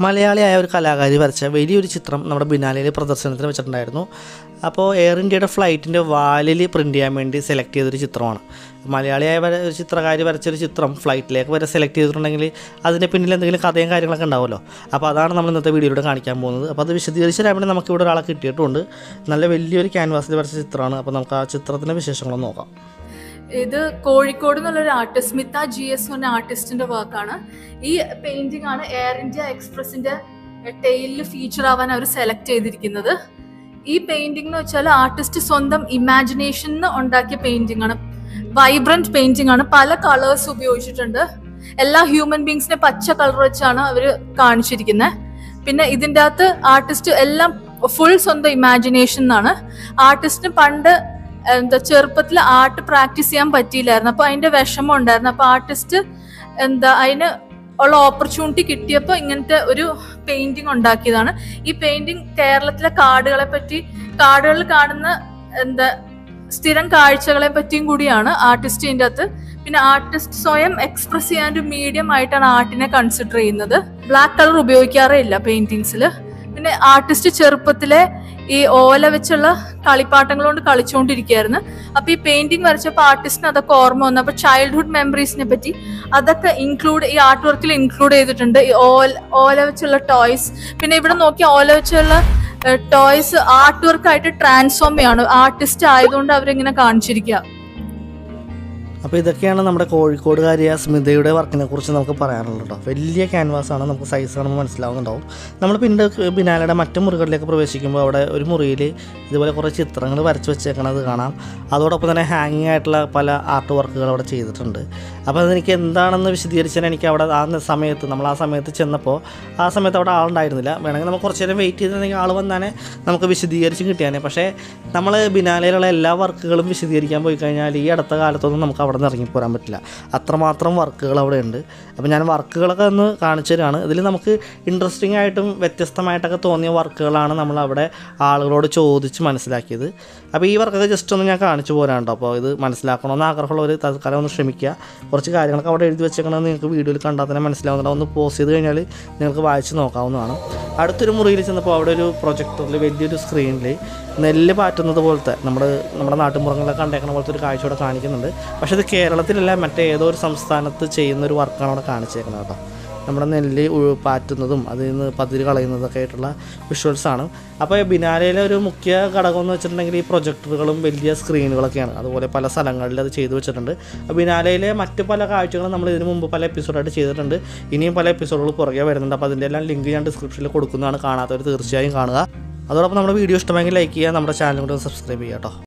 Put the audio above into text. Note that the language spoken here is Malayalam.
മലയാളിയായ ഒരു കലാകാരി വരച്ച വലിയൊരു ചിത്രം നമ്മുടെ ബിനാലയിൽ പ്രദർശനത്തിന് വെച്ചിട്ടുണ്ടായിരുന്നു അപ്പോൾ എയർ ഇന്ത്യയുടെ ഫ്ലൈറ്റിൻ്റെ വാലിൽ പ്രിൻ്റ് ചെയ്യാൻ വേണ്ടി സെലക്ട് ചെയ്തൊരു ചിത്രമാണ് മലയാളിയായ വര- ഒരു ചിത്രകാരി വരച്ചൊരു ചിത്രം ഫ്ലൈറ്റിലേക്ക് വരെ സെലക്ട് ചെയ്തിട്ടുണ്ടെങ്കിൽ അതിൻ്റെ പിന്നിൽ എന്തെങ്കിലും കഥയും കാര്യങ്ങളൊക്കെ ഉണ്ടാവുമല്ലോ അപ്പോൾ അതാണ് നമ്മൾ ഇന്നത്തെ വീഡിയോയിലൂടെ കാണിക്കാൻ പോകുന്നത് അപ്പോൾ അത് വിശദീകരിച്ച് തരാൻ വേണ്ടി നമുക്ക് ഇവിടെ ഒരാളെ കിട്ടിയിട്ടുണ്ട് നല്ല വലിയൊരു ക്യാൻവാസിൽ വരച്ച ചിത്രമാണ് അപ്പോൾ നമുക്ക് ആ ചിത്രത്തിൻ്റെ വിശേഷങ്ങളൊന്ന് നോക്കാം ഇത് കോഴിക്കോട് എന്നുള്ളൊരു ആർട്ടിസ്റ്റ് സ്മിത ജി എസ് എന്ന ആർട്ടിസ്റ്റിന്റെ വർക്കാണ് ഈ പെയിന്റിംഗ് ആണ് എയർ ഇന്ത്യ എക്സ്പ്രസിന്റെ ടെയിലിൽ ഫീച്ചർ ആവാൻ അവർ സെലക്ട് ചെയ്തിരിക്കുന്നത് ഈ പെയിന്റിംഗ് എന്ന് വെച്ചാൽ ആർട്ടിസ്റ്റ് സ്വന്തം ഇമാജിനേഷൻ ഉണ്ടാക്കിയ പെയിന്റിംഗ് ആണ് വൈബ്രന്റ് പെയിന്റിംഗ് ആണ് പല കളേഴ്സ് ഉപയോഗിച്ചിട്ടുണ്ട് എല്ലാ ഹ്യൂമൻ ബീങ്സിനെ പച്ച കളർ വെച്ചാണ് അവർ കാണിച്ചിരിക്കുന്നത് പിന്നെ ഇതിൻ്റെ അകത്ത് ആർട്ടിസ്റ്റ് എല്ലാം ഫുൾ സ്വന്തം ഇമാജിനേഷൻ എന്നാണ് ആർട്ടിസ്റ്റിന് പണ്ട് എന്താ ചെറുപ്പത്തിൽ ആർട്ട് പ്രാക്ടീസ് ചെയ്യാൻ പറ്റിയില്ലായിരുന്നു അപ്പൊ അതിന്റെ വിഷമം ഉണ്ടായിരുന്നു അപ്പൊ ആർട്ടിസ്റ്റ് എന്താ അതിന് ഉള്ള ഓപ്പർച്യൂണിറ്റി കിട്ടിയപ്പോൾ ഇങ്ങനത്തെ ഒരു പെയിന്റിംഗ് ഉണ്ടാക്കിയതാണ് ഈ പെയിന്റിംഗ് കേരളത്തിലെ കാടുകളെ പറ്റി കാടുകളിൽ കാണുന്ന എന്താ സ്ഥിരം കാഴ്ചകളെ പറ്റിയും കൂടിയാണ് ആർട്ടിസ്റ്റ് ഇതിൻ്റെ അകത്ത് പിന്നെ ആർട്ടിസ്റ്റ് സ്വയം എക്സ്പ്രസ് ചെയ്യാൻ ഒരു മീഡിയം ആയിട്ടാണ് ആർട്ടിനെ കൺസിഡർ ചെയ്യുന്നത് ബ്ലാക്ക് കളർ ഉപയോഗിക്കാറേ ഇല്ല പെയിന്റിങ്സിൽ പിന്നെ ആർട്ടിസ്റ്റ് ചെറുപ്പത്തിലെ ഈ ഓല വെച്ചുള്ള കളിപ്പാട്ടങ്ങൾ കൊണ്ട് കളിച്ചുകൊണ്ടിരിക്കുകയായിരുന്നു അപ്പൊ ഈ പെയിന്റിംഗ് വരച്ചപ്പോൾ ആർട്ടിസ്റ്റിന് അതൊക്കെ ഓർമ്മ വന്നു അപ്പൊ ചൈൽഡ്ഹുഡ് മെമ്മറീസിനെ പറ്റി അതൊക്കെ ഇൻക്ലൂഡ് ഈ ആർട്ട് വർക്കിൽ ഇൻക്ലൂഡ് ചെയ്തിട്ടുണ്ട് ഈ ഓല ഓല വെച്ചുള്ള ടോയ്സ് പിന്നെ ഇവിടെ നോക്കിയ ഓല വെച്ചുള്ള ടോയ്സ് ആർട്ട് വർക്ക് ആയിട്ട് ട്രാൻസ്ഫോം ചെയ്യാണ് ആർട്ടിസ്റ്റ് ആയതുകൊണ്ട് അവരിങ്ങനെ കാണിച്ചിരിക്കുക അപ്പോൾ ഇതൊക്കെയാണ് നമ്മുടെ കോഴിക്കോടുകാരിയ സ്മിതയുടെ വർക്കിനെ കുറിച്ച് നമുക്ക് പറയാനുള്ളത് കേട്ടോ വലിയ ക്യാൻവാസാണ് നമുക്ക് സൈസ് കാണുമ്പോൾ മനസ്സിലാവുന്നുണ്ടാവും നമ്മൾ പിന്നെ ബിനാലയുടെ മറ്റു മുറികളിലേക്ക് പ്രവേശിക്കുമ്പോൾ അവിടെ ഒരു മുറിയിൽ ഇതുപോലെ കുറേ ചിത്രങ്ങൾ വരച്ച് വെച്ചേക്കണത് കാണാം അതോടൊപ്പം തന്നെ ഹാങ്ങിങ് ആയിട്ടുള്ള പല ആർട്ട് വർക്കുകൾ അവിടെ ചെയ്തിട്ടുണ്ട് അപ്പോൾ അതെനിക്ക് എന്താണെന്ന് വിശദീകരിച്ചാൽ എനിക്ക് അവിടെ ആ സമയത്ത് നമ്മൾ ആ സമയത്ത് ചെന്നപ്പോൾ ആ സമയത്ത് അവിടെ ആളുണ്ടായിരുന്നില്ല വേണമെങ്കിൽ നമുക്ക് കുറച്ച് നേരം വെയിറ്റ് ചെയ്തിട്ടുണ്ടെങ്കിൽ ആൾ വന്നാലേ നമുക്ക് വിശദീകരിച്ച് കിട്ടിയാനേ പക്ഷേ നമ്മൾ ബിനാലയിലുള്ള എല്ലാ വർക്കുകളും വിശദീകരിക്കാൻ പോയി കഴിഞ്ഞാൽ ഈ അടുത്ത കാലത്തൊന്നും നമുക്ക് അവിടെ നിന്ന് ഇറങ്ങിപ്പോരാൻ പറ്റില്ല അത്രമാത്രം വർക്കുകൾ അവിടെ ഉണ്ട് അപ്പോൾ ഞാൻ വർക്കുകളൊക്കെ ഒന്ന് കാണിച്ചു തരാണ് ഇതിൽ നമുക്ക് ഇൻട്രസ്റ്റിംഗ് ആയിട്ടും വ്യത്യസ്തമായിട്ടൊക്കെ തോന്നിയ വർക്കുകളാണ് നമ്മൾ അവിടെ ആളുകളോട് ചോദിച്ച് മനസ്സിലാക്കിയത് അപ്പോൾ ഈ വർക്കൊക്കെ ജസ്റ്റ് ഒന്ന് ഞാൻ കാണിച്ചു പോരാണ്ടോ അപ്പോൾ ഇത് മനസ്സിലാക്കണമെന്ന് ആഗ്രഹമുള്ളവർ തൽക്കാലം ഒന്ന് ശ്രമിക്കുക കുറച്ച് കാര്യങ്ങളൊക്കെ അവിടെ എഴുതി വെച്ചേക്കണമെന്ന് നിങ്ങൾക്ക് വീഡിയോയിൽ കണ്ടാൽ തന്നെ മനസ്സിലാവുന്നുണ്ട് ഒന്ന് പോസ് ചെയ്ത് കഴിഞ്ഞാൽ നിങ്ങൾക്ക് വായിച്ച് നോക്കാവുന്നതാണ് അടുത്തൊരു മുറിയിൽ ചെന്നപ്പോൾ അവിടെ ഒരു പ്രൊജക്ടറിൽ വലിയൊരു സ്ക്രീനിൽ നെല്ല് പാറ്റുന്നത് പോലത്തെ നമ്മുടെ നമ്മുടെ നാട്ടുമ്പുറങ്ങളിലൊക്കെ കണ്ടേക്കണ പോലത്തെ ഒരു കാഴ്ച അവിടെ കാണിക്കുന്നുണ്ട് പക്ഷേ ഇത് കേരളത്തിലല്ല മറ്റേ ഏതോ ഒരു സംസ്ഥാനത്ത് ചെയ്യുന്ന ഒരു വർക്കാണ് അവിടെ കാണിച്ചേക്കുന്നത് കേട്ടോ നമ്മുടെ നെല്ല് ഉഴു- പാറ്റുന്നതും അതിൽ നിന്ന് പതിര് കളയുന്നതൊക്കെ ആയിട്ടുള്ള വിഷ്വൽസ് ആണ് അപ്പോൾ ബിനാലയിലെ ഒരു മുഖ്യ ഘടകം എന്ന് വെച്ചിട്ടുണ്ടെങ്കിൽ ഈ പ്രൊജക്ടറുകളും വലിയ സ്ക്രീനുകളൊക്കെയാണ് അതുപോലെ പല സ്ഥലങ്ങളിൽ അത് ചെയ്തു വെച്ചിട്ടുണ്ട് അപ്പോൾ ബിനാലയിലെ മറ്റ് പല കാഴ്ചകളും നമ്മൾ ഇതിനു മുമ്പ് പല എപ്പിസോഡായിട്ട് ചെയ്തിട്ടുണ്ട് ഇനിയും പല എപ്പിസോഡുകൾ പുറകെ വരുന്നുണ്ട് അപ്പോൾ അതിൻ്റെ എല്ലാം ലിങ്ക് ഞാൻ ഡിസ്ക്രിപ്ഷനിൽ കൊടുക്കുന്നതാണ് കാണാത്തവർ തീർച്ചയായും കാണുക അതോടൊപ്പം നമ്മുടെ വീഡിയോ ഇഷ്ടമെങ്കിൽ ലൈക്ക് ചെയ്യുക നമ്മുടെ ചാനൽ കൂടെ സബ്സ്ക്രൈബ് ചെയ്യുക കേട്ടോ